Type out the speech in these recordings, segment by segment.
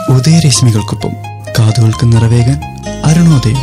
ഉദയരശ്മികൾക്കൊപ്പം കാതുകൾക്ക് നിറവേകാൻ അരുണോദയം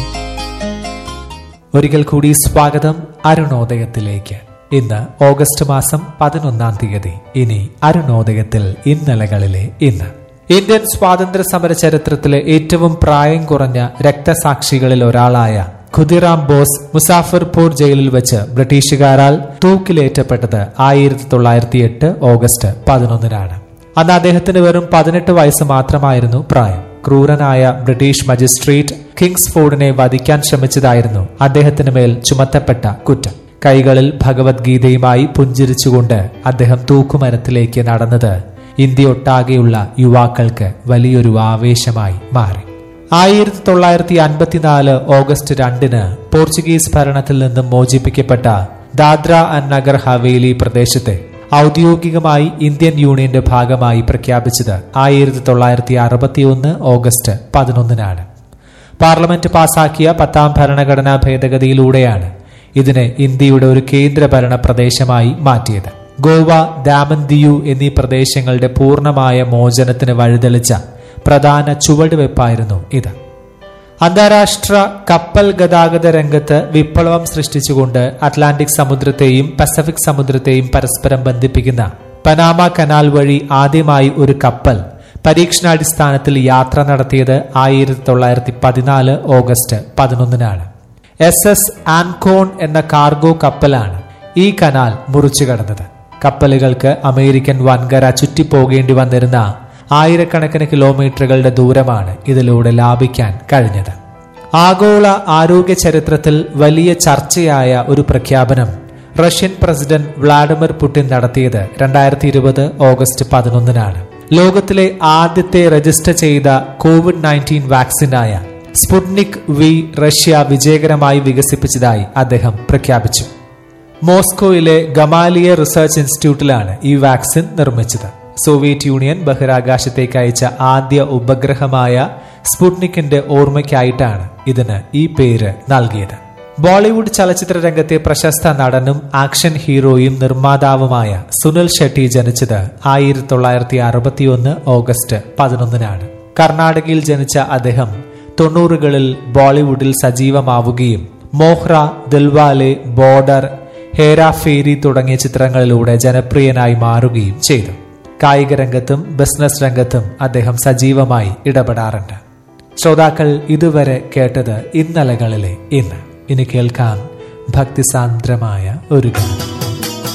ഒരിക്കൽ കൂടി സ്വാഗതം അരുണോദയത്തിലേക്ക് ഇന്ന് ഓഗസ്റ്റ് മാസം പതിനൊന്നാം തീയതി ഇനി അരുണോദയത്തിൽ ഇന്നലകളിലെ ഇന്ന് ഇന്ത്യൻ സ്വാതന്ത്ര്യ സമര ചരിത്രത്തിലെ ഏറ്റവും പ്രായം കുറഞ്ഞ രക്തസാക്ഷികളിൽ ഒരാളായ ഖുദിറാം ബോസ് മുസാഫർപൂർ ജയിലിൽ വെച്ച് ബ്രിട്ടീഷുകാരാൽ തൂക്കിലേറ്റപ്പെട്ടത് ആയിരത്തി തൊള്ളായിരത്തി എട്ട് ഓഗസ്റ്റ് പതിനൊന്നിനാണ് അന്ന് അദ്ദേഹത്തിന് വെറും പതിനെട്ട് വയസ്സ് മാത്രമായിരുന്നു പ്രായം ക്രൂരനായ ബ്രിട്ടീഷ് മജിസ്ട്രേറ്റ് കിങ്സ്ഫോർഡിനെ വധിക്കാൻ ശ്രമിച്ചതായിരുന്നു അദ്ദേഹത്തിന് മേൽ ചുമത്തപ്പെട്ട കുറ്റം കൈകളിൽ ഭഗവത്ഗീതയുമായി പുഞ്ചിരിച്ചുകൊണ്ട് അദ്ദേഹം തൂക്കുമരത്തിലേക്ക് നടന്നത് ഇന്ത്യയൊട്ടാകെയുള്ള യുവാക്കൾക്ക് വലിയൊരു ആവേശമായി മാറി ആയിരത്തി തൊള്ളായിരത്തി അൻപത്തിനാല് ഓഗസ്റ്റ് രണ്ടിന് പോർച്ചുഗീസ് ഭരണത്തിൽ നിന്നും മോചിപ്പിക്കപ്പെട്ട ദാദ്ര ആൻഡ് നഗർ ഹവേലി പ്രദേശത്തെ ഔദ്യോഗികമായി ഇന്ത്യൻ യൂണിയന്റെ ഭാഗമായി പ്രഖ്യാപിച്ചത് ആയിരത്തി തൊള്ളായിരത്തി അറുപത്തിയൊന്ന് ഓഗസ്റ്റ് പതിനൊന്നിനാണ് പാർലമെന്റ് പാസാക്കിയ പത്താം ഭരണഘടനാ ഭേദഗതിയിലൂടെയാണ് ഇതിനെ ഇന്ത്യയുടെ ഒരു കേന്ദ്രഭരണ പ്രദേശമായി മാറ്റിയത് ഗോവ ദാമൻ ദിയു എന്നീ പ്രദേശങ്ങളുടെ പൂർണ്ണമായ മോചനത്തിന് വഴിതെളിച്ച പ്രധാന ചുവടുവെപ്പായിരുന്നു ഇത് അന്താരാഷ്ട്ര കപ്പൽ ഗതാഗത രംഗത്ത് വിപ്ലവം സൃഷ്ടിച്ചുകൊണ്ട് അറ്റ്ലാന്റിക് സമുദ്രത്തെയും പസഫിക് സമുദ്രത്തെയും പരസ്പരം ബന്ധിപ്പിക്കുന്ന പനാമ കനാൽ വഴി ആദ്യമായി ഒരു കപ്പൽ പരീക്ഷണാടിസ്ഥാനത്തിൽ യാത്ര നടത്തിയത് ആയിരത്തി തൊള്ളായിരത്തി പതിനാല് ഓഗസ്റ്റ് പതിനൊന്നിനാണ് എസ് എസ് ആൻകോൺ എന്ന കാർഗോ കപ്പലാണ് ഈ കനാൽ മുറിച്ചു കടന്നത് കപ്പലുകൾക്ക് അമേരിക്കൻ വൻകര ചുറ്റിപ്പോകേണ്ടി വന്നിരുന്ന ആയിരക്കണക്കിന് കിലോമീറ്ററുകളുടെ ദൂരമാണ് ഇതിലൂടെ ലാഭിക്കാൻ കഴിഞ്ഞത് ആഗോള ആരോഗ്യ ചരിത്രത്തിൽ വലിയ ചർച്ചയായ ഒരു പ്രഖ്യാപനം റഷ്യൻ പ്രസിഡന്റ് വ്ളാഡിമിർ പുടിൻ നടത്തിയത് രണ്ടായിരത്തി ഇരുപത് ഓഗസ്റ്റ് പതിനൊന്നിനാണ് ലോകത്തിലെ ആദ്യത്തെ രജിസ്റ്റർ ചെയ്ത കോവിഡ് നയൻറ്റീൻ വാക്സിനായ സ്പുട്നിക് വി റഷ്യ വിജയകരമായി വികസിപ്പിച്ചതായി അദ്ദേഹം പ്രഖ്യാപിച്ചു മോസ്കോയിലെ ഗമാലിയ റിസർച്ച് ഇൻസ്റ്റിറ്റ്യൂട്ടിലാണ് ഈ വാക്സിൻ നിർമ്മിച്ചത് സോവിയറ്റ് യൂണിയൻ ബഹിരാകാശത്തേക്ക് അയച്ച ആദ്യ ഉപഗ്രഹമായ സ്പുട്നിക്കിന്റെ ഓർമ്മയ്ക്കായിട്ടാണ് ഇതിന് ഈ പേര് നൽകിയത് ബോളിവുഡ് ചലച്ചിത്ര രംഗത്തെ പ്രശസ്ത നടനും ആക്ഷൻ ഹീറോയും നിർമ്മാതാവുമായ സുനിൽ ഷെട്ടി ജനിച്ചത് ആയിരത്തി തൊള്ളായിരത്തി അറുപത്തിയൊന്ന് ഓഗസ്റ്റ് പതിനൊന്നിനാണ് കർണാടകയിൽ ജനിച്ച അദ്ദേഹം തൊണ്ണൂറുകളിൽ ബോളിവുഡിൽ സജീവമാവുകയും മോഹ്ര ദിൽവാലെ ബോർഡർ ഹേരാഫേരി തുടങ്ങിയ ചിത്രങ്ങളിലൂടെ ജനപ്രിയനായി മാറുകയും ചെയ്തു കായിക രംഗത്തും ബിസിനസ് രംഗത്തും അദ്ദേഹം സജീവമായി ഇടപെടാറുണ്ട് ശ്രോതാക്കൾ ഇതുവരെ കേട്ടത് ഇന്നലകളിലെ ഇന്ന് ഇനി കേൾക്കാം ഭക്തിസാന്ദ്രമായ ഒരു ഗാനം